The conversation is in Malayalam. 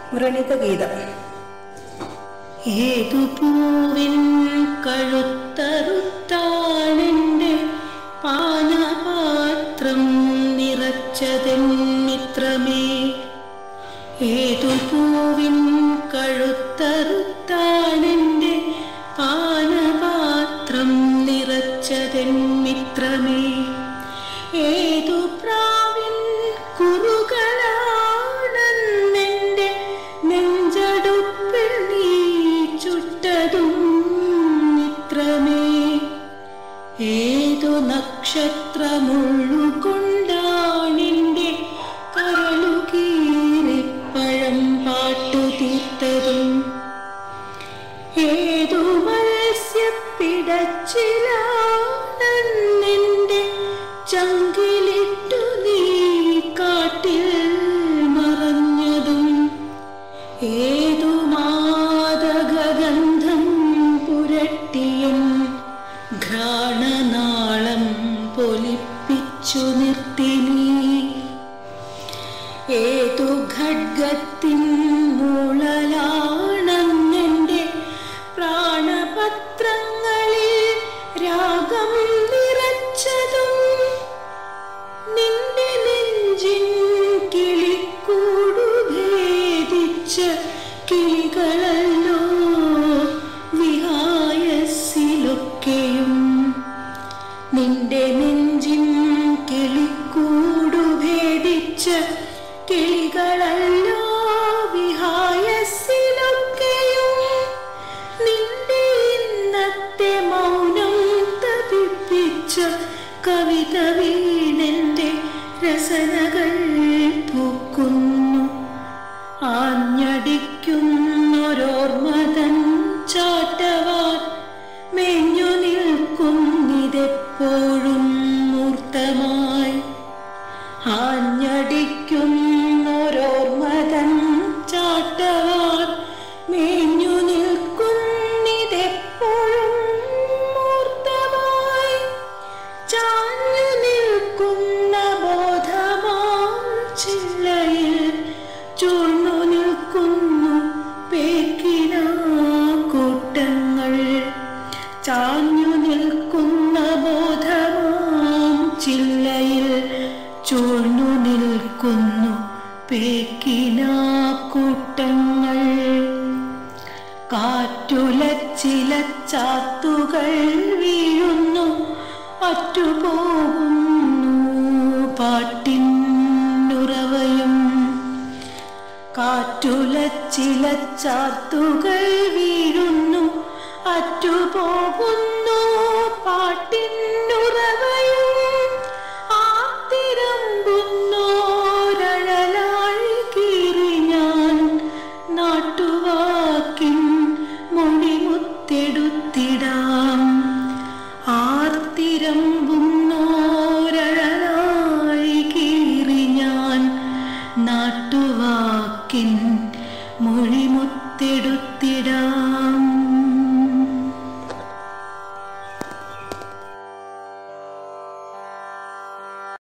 വ്രണിതഗീതം ഏതു പൂവിൻ കഴുത്തറുത്താണെന്റെ പാനപാത്രം നിറച്ചതെൻ മിത്രമേ ഏതു പൂവിൻ കഴുത്തറുത്താണെന്റെ പാനപാത്രം നിറച്ചതെൻ മിത്രമേ ഏതു പ്രാവിൻ കുറുകളാണെന്നെന്റെ നെഞ്ചടുപ്പിൽ നീ ചുട്ടതും മിത്രമേ ഏതു നക്ഷത്രമുള്ളുകൊണ്ടാണെന്റെ കരളുകീറിപ്പഴം പാട്ടു തീർത്തതും ഏതു മത്സ്യപ്പിടച്ചിലാണെന്റെ ചങ്കിലിട്ടു നീ കാട്ടിൽ മറഞ്ഞതും ഏതു മാതകഗന്ധം പുരട്ടിയൻ ഘ്രാണനാളം പൊലിപ്പിച്ചു നിർത്തി നീ ഏതു ഖഡ്ഗത്തിൻ മൂളലാണെന്നെന്റെ പ്രാണപത്രങ്ങളിൽ രാഗം നിറച്ചതും നിന്റെ നെഞ്ചിൻ കിളിക്കൂടു ഭേദിച്ച കിളികളല്ലോ വിഹായസിലൊക്കെയും നിന്റെ നെഞ്ചിൻ കിളിക്കൂടു ഭേദിച്ച കിളികളല്ലോ വിഹായസിലൊക്കെയും നിന്റെ ഇന്നത്തെ മൗനം തപിപ്പിച്ച കവിത വീണെന്റെ രസനകൾ പൂക്കുന്നു ആഞ്ഞടിക്കുന്നൊരോർമ്മതൻ ചാട്ടവാൻ മേഞ്ഞു നിൽക്കുന്നിതെപ്പോഴും മൂർത്തമായി ആഞ്ഞടിക്കുന്നൊരോർമ്മതൻ ചാട്ടവാൻ മേഞ്ഞു നിൽക്കുന്നിതെപ്പോഴും മൂർത്തമായി ചാഞ്ഞു നിൽക്കുന്ന ബോധമാം ചില്ലയിൽ ചൂഴ്ന്നു നിൽക്കുന്നു പേക്കിന കൂട്ടങ്ങൾ ചാഞ്ഞു നിൽക്കുന്ന ബോധമാം ചില്ലയിൽ ചൂഴ്ന്നു നിൽക്കുന്നു പേക്കിന കൂട്ടങ്ങൾ കാറ്റുലച്ചില ചാത്തുകൾ വീഴുന്നു അറ്റുപോകുന്നു പാട്ടിനുറവയും കാറ്റുലച്ചില ചാത്തുകൾ വീഴുന്നു അറ്റുപോകുന്നു പാട്ടിനുറവയും ആത്തിരമ്പുന്നോരഴലായി കീറി ഞാൻ നാട്ടുവാക്കിൻ മൊഴിമുത്തെടുത്തിടാം ആർത്തിരമ്പുന്നോരഴലായി കീറി ഞാൻ നാട്ടുവാക്കിൻ